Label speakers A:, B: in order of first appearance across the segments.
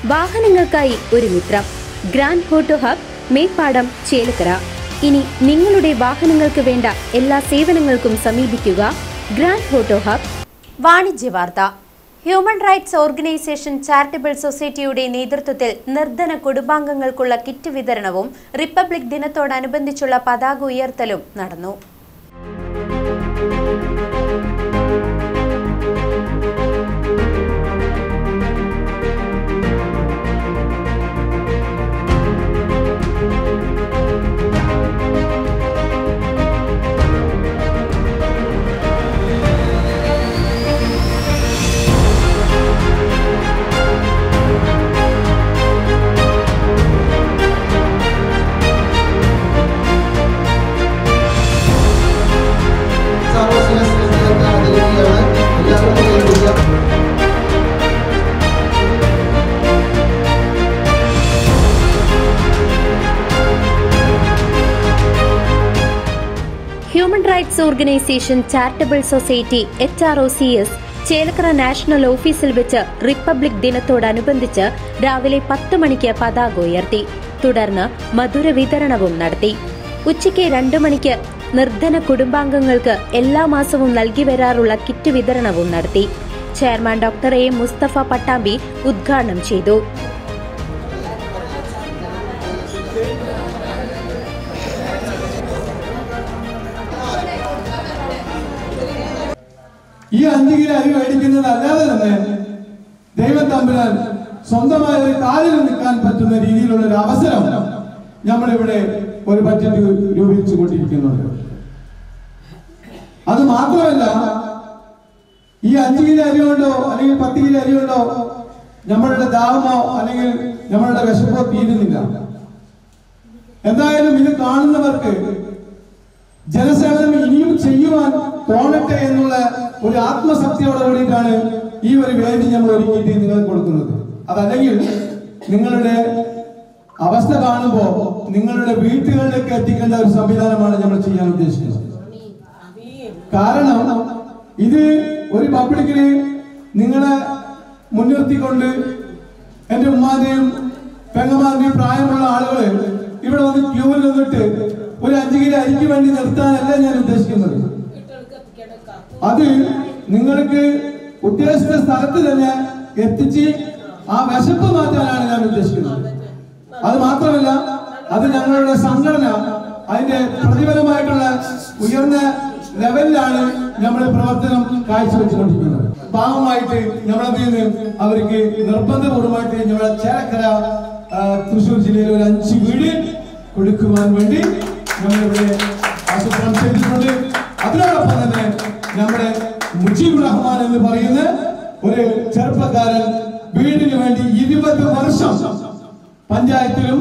A: വാഹനങ്ങൾക്കായി ഒരു മിത്രം grand photo hub Meppadam Chelakkara ഇനി നിങ്ങളുടെ വാഹനങ്ങൾക്ക് വേണ്ട എല്ലാ സേവനങ്ങൾക്കും സമീപിക്കുക ഗ്രാൻഡ് ഫോട്ടോ ഹബ് വാണിജ്യ വാർത്ത ഹ്യൂമൻ റൈറ്റ്സ് ഓർഗനൈസേഷൻ ചാരിറ്റബിൾ സൊസൈറ്റിയുടെ നേതൃത്വത്തിൽ നിർധന കുടുംബാംഗങ്ങൾക്കുള്ള കിറ്റ് വിതരണവും റിപ്പബ്ലിക് ദിനത്തോടനുബന്ധിച്ചുള്ള പതാക ഉയർത്തലും നടന്നു
B: സാമൂഹ്യ ആദരിക്കുകയാണ് എല്ലാവർക്കും വേണ്ടിയ
A: human rights organisation charitable society H R O C S Chelakkara national ഓഫീസിൽ വെച്ച് റിപ്പബ്ലിക് ദിനത്തോടനുബന്ധിച്ച് രാവിലെ പത്ത് മണിക്ക് പതാക ഉയർത്തി തുടർന്ന് മധുര വിതരണവും നടത്തി ഉച്ചയ്ക്ക് രണ്ടു മണിക്ക് നിർധന കുടുംബാംഗങ്ങൾക്ക് എല്ലാ മാസവും നൽകി വരാറുള്ള കിറ്റ് വിതരണവും നടത്തി chairman doctor A Mustafa Pattambi ഉദ്ഘാടനം ചെയ്തു
C: ഈ അഞ്ച് കിലോ അരി മേടിക്കുന്നത് അല്ലാതെ തന്നെ ദൈവം തമ്പുരാൻ സ്വന്തമായ ഒരു കാലിൽ നിൽക്കാൻ പറ്റുന്ന രീതിയിലുള്ള ഒരു അവസരം നമ്മളിവിടെ ഒരു ബഡ്ജറ്റ് രൂപീകരിച്ചു കൊണ്ടിരിക്കുന്നുണ്ട് അത് മാത്രമല്ല ഈ അഞ്ച് കിലോ അരി കൊണ്ടോ അല്ലെങ്കിൽ പത്ത് കിലോ അരി കൊണ്ടോ നമ്മളുടെ ദാഹമോ അല്ലെങ്കിൽ നമ്മളുടെ വിശപ്പോ തീരുന്നില്ല എന്തായാലും ഇത് കാണുന്നവർക്ക് ജനസേവനം ഇനിയും ചെയ്യുവാൻ തോന്നട്ടെ എന്നുള്ള ഒരു ആത്മശക്തിയോടെ കൂടിയിട്ടാണ് ഈ ഒരു വേദി നമ്മൾ ഒരുക്കിയിട്ട് നിങ്ങൾ കൊടുക്കുന്നത് അതല്ലെങ്കിൽ നിങ്ങളുടെ അവസ്ഥ കാണുമ്പോൾ നിങ്ങളുടെ വീട്ടുകളിലേക്ക് എത്തിക്കേണ്ട ഒരു സംവിധാനമാണ് നമ്മൾ ചെയ്യാൻ ഉദ്ദേശിക്കുന്നത് കാരണം ഇത് ഒരു പബ്ലിക്കിന് നിങ്ങളെ മുൻനിർത്തിക്കൊണ്ട് എന്റെ ഉമ്മാന്റെയും പെങ്ങമാന്റെയും പ്രായമുള്ള ആളുകള് ഇവിടെ വന്ന് ക്യൂവിൽ നിന്നിട്ട് ഒരു അഞ്ചു കിലോ അരിക്ക് വേണ്ടി നിർത്താനല്ല ഞാൻ ഉദ്ദേശിക്കുന്നത് അത് നിങ്ങൾക്ക് ഉദ്ദേശിച്ച സ്ഥലത്ത് തന്നെ എത്തിച്ച് ആ വിശപ്പ് മാറ്റാനാണ് ഞാൻ ഉദ്ദേശിക്കുന്നത് അത് മാത്രമല്ല അത് ഞങ്ങളുടെ സംഘടന അതിന്റെ പ്രതിഫലമായിട്ടുള്ള ഉയർന്ന ലെവലിലാണ് നമ്മൾ പ്രവർത്തനം കാഴ്ചവെച്ചുകൊണ്ടിരിക്കുന്നത് പാവമായിട്ട് നമ്മളതിൽ നിന്ന് അവർക്ക് നിർബന്ധപൂർവമായിട്ട് നമ്മുടെ ചേലക്കര ആ, തൃശ്ശൂർ ജില്ലയിൽ ഒരു അഞ്ച് വീട് കൊടുക്കുവാൻ വേണ്ടി നമ്മളിവിടെ ആസൂത്രണം ചെയ്തിട്ടുണ്ട് അതിനോടൊപ്പം തന്നെ നമ്മുടെ മുജീബ് റഹ്മാൻ എന്ന് പറയുന്ന ഒരു ചെറുപ്പക്കാരൻ വീടിന് വേണ്ടി ഇരുപത് വർഷം പഞ്ചായത്തിലും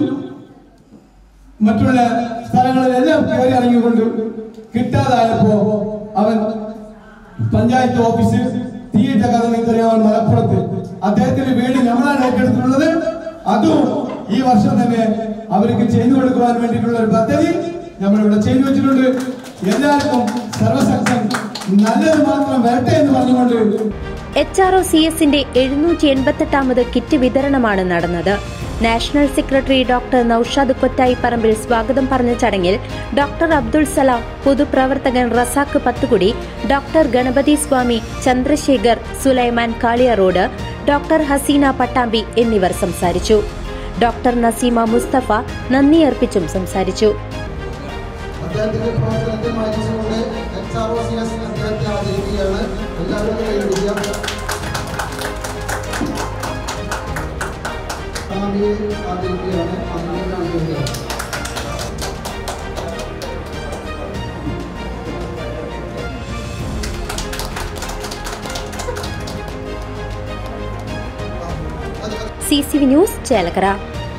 C: മറ്റുള്ള സ്ഥലങ്ങളിലെല്ലാം കയറി ഇറങ്ങിക്കൊണ്ട് കിട്ടാതായപ്പോ അവൻ പഞ്ചായത്ത് ഓഫീസിൽ തീയിട്ട കഥ നിങ്ങൾക്കറിയാൻ മലപ്പുറത്ത് അദ്ദേഹത്തിന്റെ വീട് നമ്മളാണ് ഏറ്റെടുത്തിട്ടുള്ളത് അതും ഈ വർഷം തന്നെ അവർക്ക് ചെയ്തു കൊടുക്കുവാൻ വേണ്ടിയിട്ടുള്ള ഒരു പദ്ധതി നമ്മളിവിടെ ചെയ്തു വെച്ചിട്ടുണ്ട് എല്ലാവർക്കും സർവശക്തൻ നല്ലത് മാത്രം വരട്ടെ എന്ന് പറഞ്ഞുകൊണ്ട്
A: എച്ച് ആർ ഒ സി എസിന്റെ എഴുന്നൂറ്റി എൺപത്തെട്ടാമത് കിറ്റ് വിതരണമാണ് നടന്നത് national secretary doctor Noushad Kottayi Parambil സ്വാഗതം പറഞ്ഞ ചടങ്ങിൽ ഡോക്ടർ അബ്ദുൾ സലാം പൊതുപ്രവർത്തകൻ റസാഖ് പത്തുകുടി ഡോക്ടർ ഗണപതി സ്വാമി ചന്ദ്രശേഖർ സുലൈമാൻ കാളിയറോഡ് ഡോക്ടർ ഹസീന പട്ടാമ്പി എന്നിവർ സംസാരിച്ചു ഡോക്ടർ നസീമ മുസ്തഫ നന്ദി അർപ്പിച്ചും സംസാരിച്ചു
B: അദ്ദേഹത്തിന്റെ പ്രവർത്തനത്തെ മാനിച്ചുകൊണ്ട് H R O C S അദ്ദേഹത്തെ ആദരിക്കുകയാണ് എല്ലാവർക്കും വേണ്ടിയ സ്വാമിയെ ആദരിക്കുകയാണ് അങ്ങനെ ആദരിക്കുകയാണ്
A: C C V news Chelakkara